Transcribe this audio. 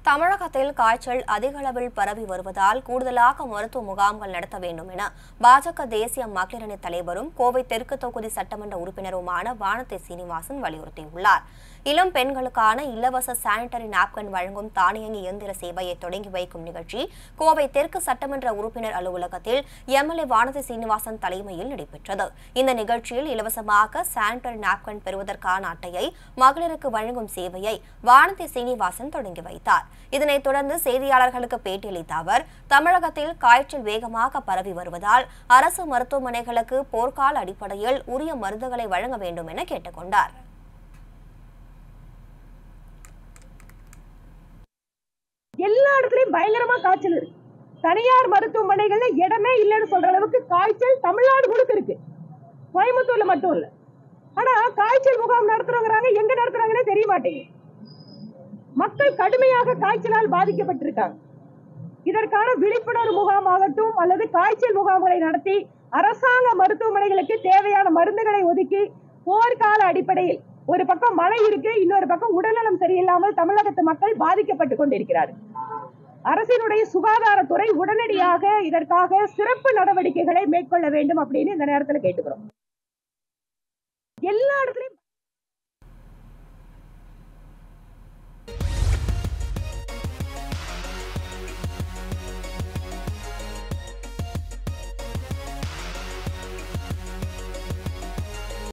தமிழகத்தில் காய்ச்சல் அதிக அளவில் பரவி வருவதால் கூடுதலாக மருத்துவ முகாம்கள் நடத்த வேண்டும் என பாஜக தேசிய மகளிரணி தலைவரும் கோவை தெற்கு தொகுதி சட்டமன்ற உறுப்பினருமான வானதி சீனிவாசன் வலியுறுத்தியுள்ளார் இளம் பெண்களுக்கான இலவச சானிட்டரி நாப்கின் வழங்கும் தானியங்கி இயந்திர சேவையை தொடங்கி வைக்கும் நிகழ்ச்சி கோவை தெற்கு சட்டமன்ற உறுப்பினர் அலுவலகத்தில் எம்எல்ஏ வானதி சீனிவாசன் தலைமையில் நடைபெற்றது இந்த நிகழ்ச்சியில் இலவசமாக சானிட்டரி நாப்கின் பெறுவதற்கான அட்டையை மகளிருக்கு வழங்கும் சேவையை வானதி சீனிவாசன் தொடங்கி வைத்தார் இதனைத் தொடர்ந்து செய்தியாளர்களுக்கு பேட்டியளித்த அவர் தமிழகத்தில் காய்ச்சல் வேகமாக பரவி வருவதால் அரசு மருத்துவமனைகளுக்கு போர்க்கால அடிப்படையில் உரிய மருந்துகளை வழங்க வேண்டும் என கேட்டுக்கொண்டார் எல்லா இடத்துலயும் பயங்கரமா காய்ச்சல் இருக்கு தனியார் மருத்துவமனைகள்ல இடமே இல்லைன்னு சொல்ற அளவுக்கு காய்ச்சல் தமிழ்நாடு முழுக்க இருக்கு கோயம்புத்தூர்ல மட்டும் இல்ல ஆனா காய்ச்சல் முகாம் நடத்துறவங்கிறாங்க எங்க நடத்துறாங்கன்னே தெரிய மாட்டேங்குது மக்கள் கடுமையாக காய்ச்சலால் பாதிக்கப்பட்டிருக்காங்க இதற்கான விழிப்புணர்வு முகாம் ஆகட்டும் அல்லது காய்ச்சல் முகாம்களை நடத்தி அரசாங்க மருத்துவமனைகளுக்கு தேவையான மருந்துகளை ஒதுக்கி போர்க்கால அடிப்படையில் ஒரு பக்கம் மழை இருக்கு இன்னொரு பக்கம் உடல்நலம் சரியில்லாமல் தமிழகத்து மக்கள் பாதிக்கப்பட்டு கொண்டிருக்கிறார்கள் அரசினுடைய சுகாதாரத்துறை உடனடியாக இதற்காக சிறப்பு நடவடிக்கைகளை மேற்கொள்ள வேண்டும் அப்படின்னு இந்த நேரத்தில் கேட்டுக்கிறோம் எல்லா இடத்துலயும்